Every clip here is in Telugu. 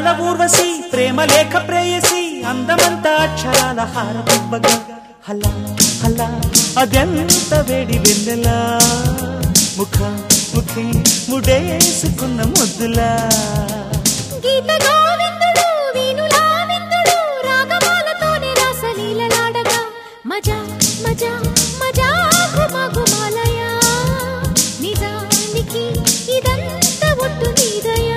ఉత్తరాల ఊర్వశి ప్రేమ లేఖ ప్రేయసి అందమంతా అక్షరాల హారతివ్వగా హలా హలా అదెంత వేడి వెన్నెలా ముఖ ముఖి ముడేసుకున్న ముద్దులా గీత గోవిందుడు వీణులా విందుడు రాగమాలతోనే రాసలీలలాడగా మజా మజా మజా గుమ గుమాలయా నిజానికి ఇదంతా ఒట్టు నీదయా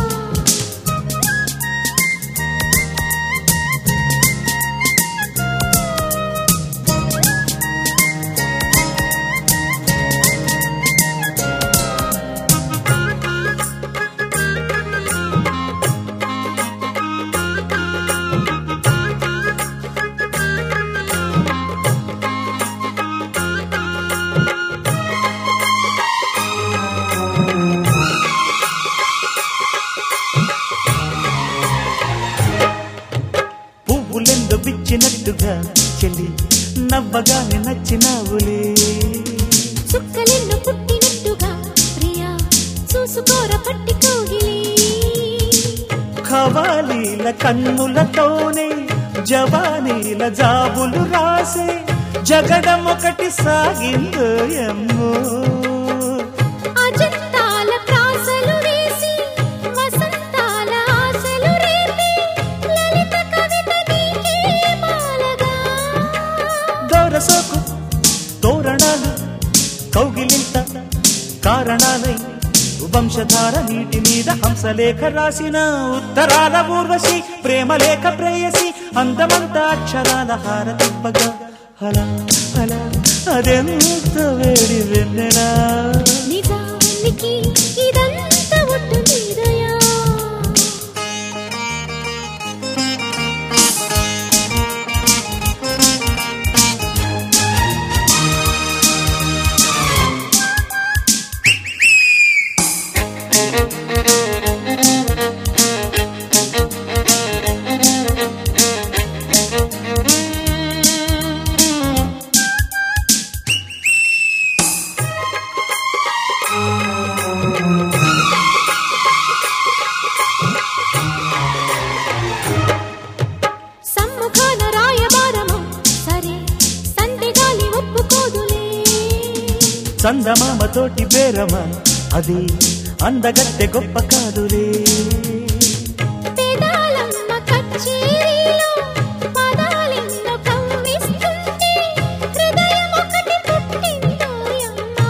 పువ్వులెందు బిచ్చినట్టుగా చెల్లి నవ్వగానే నచ్చినావులే చుక్కలెన్ను పుట్టినట్టుగా ప్రియా చూసుకోర పట్టి కోగిలి ఖవాలీల కన్నులతోనే జవానీల జాబులు రాసే జగడం ఒకటి సాగిందో ఎమ్మో అజంతాల ప్రాసలు వేసి వసంతాల ఆశలు రేపి లలిత కవిత నీకే మాలగా దొరసోకు తోరణాలు కౌగిలింత కారణాలై వంశధార నీటి మీద హంసలేఖ రాసిన ఉత్తరాల ఊర్వశి ప్రేమ లేఖ ప్రేయసి అందమంతా అక్షరాల హారతిప్పగా అలా అలా అదెంత వేడి వెన్నెలా నిజానికి ఇదంతా ఒట్టు నీదయా సమ్ముఖాన రాయబారము సరే సందెగాలి ఒప్పుకోదులే చందమామ తోటి బేరమ అది అందగత్తె గొప్ప కాదులే పెదాలమ్మ కచ్చేరీలో పదాలెన్నో కవ్విస్తుంటే హృదయం ఒకటి పుట్టిందోయమ్మా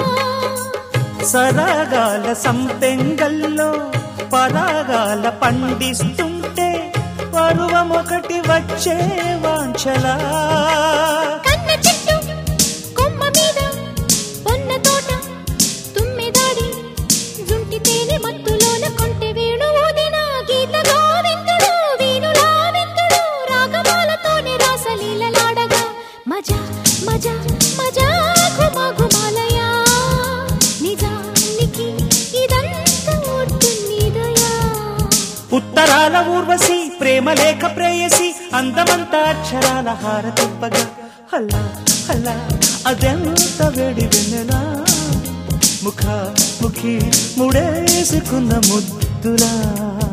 సరాగాల సంపెంగల్లో పరాగాల పండిస్తుంటే పరువమొకటి వచ్చే వాంఛలా కన్న చెట్టు కొమ్మ మీద పొన్న తోట తుమ్మెదాడి జుంటి తేనె మత్తులోన కొంటె వేణు ఊదిన గీత గోవిందుడు వీణులా విందుడు రాగమాలతోనే రాసలీలలాడగా మజా మజా మజా గుమ గుమాలయా నిజానికి ఇదంతా ఒట్టున్నీదయా ఉత్తరాల ఊర్వశి ప్రేమ లేఖ ప్రేయసి అందమంతా అక్షరాల హారతిప్పగా హల్లా హల్లా అదెంత వేడి వెన్నెలా ముఖ ముఖి ముడేసుకున్న ముద్దులా